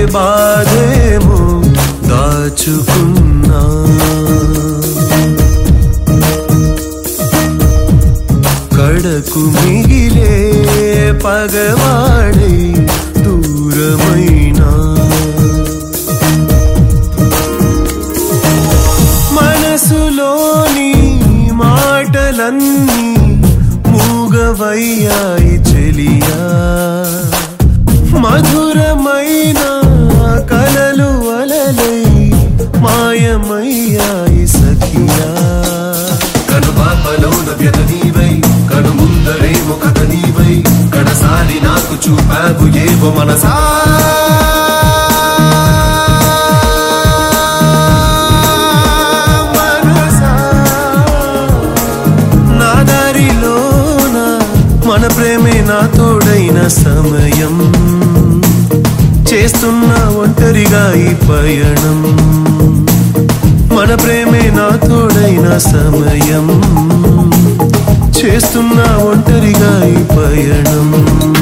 బాధేమో దాచుకున్నా కడకు మిగిలే పగవాడై దూరమైనా మనసులోని మాటలన్నీ మూగవయ్యాయి చెలియా మధురమైన కలలు అలలై మాయమయ్యాయి సఖియా కనుపాపలోన వ్యత నీవై కను ముందరే ముఖత నీవై కడసారి నాకు చూపావు ఏవో మనసా మనసా నా దారిలోన మన ప్రేమే నా తోడైన సమయం చేస్తున్న ఒంటరిగా ఈ పయనం మన ప్రేమే నా తోడైన సమయం చేస్తున్న ఒంటరిగా ఈ పయనం